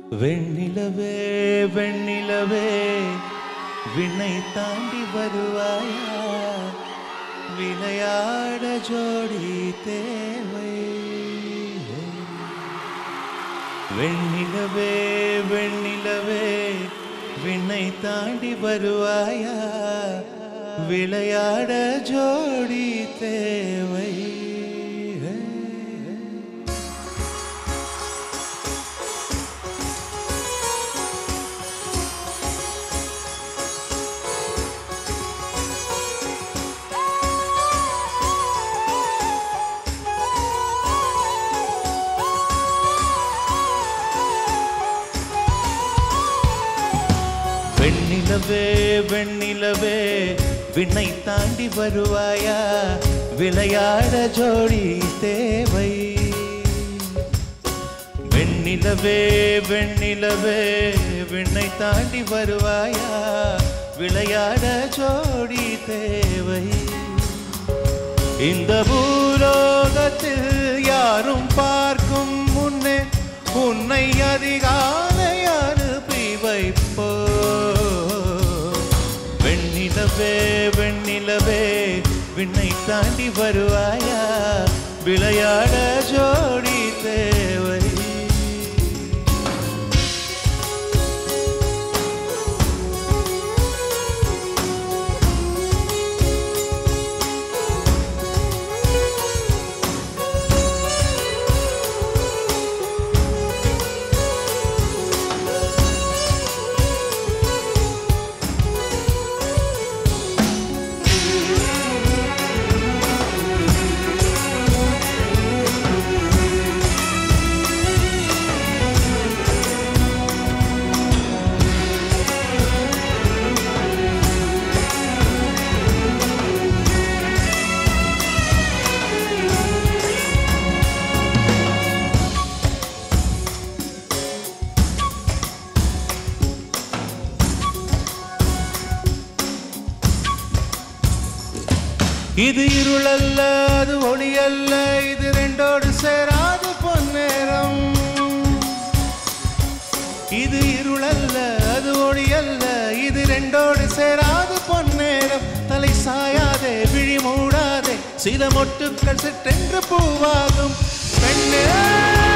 வெண்ணிலவே வெண்ணிலவே விண்ணை தாண்டி வருவாயா விளையாட ஜோடி தேவை வெண்ணிலவே வெண்ணிலவே விண்ணை தாண்டி வருவாயா விளையாட ஜோடி தேவை வெண்ணிலவே வெண்ணிலவே விண்ணை தாண்டி வருவாயா விளையாட ஜோடி தேவை வெண்ணிலவே வெண்ணிலவே விண்ணை தாண்டி வருவாயா விளையாட ஜோடி தேவை இந்த பூலோகத்தில் யாரும் பார்க்கும் முன்னே உன்னை அதிகாலை அனுப்பி வைப்போ வெண்ணிலவே வெண்ணிலவே விண்ணை தாண்டி வருவாயா விளையாட ஜோடி தேவை இது இருளல்ல அது ஒளியல்ல இது ரெண்டோடு சேராது பொன்னேரம் இது இருளல்ல அது ஒளியல்ல இது ரெண்டோடு சேராது பொன்னேரம் தலை சாயாதே விழி மூடாதே சில மொட்டுக்கள் சிற்றென்று பூவாகும் பெண்ணே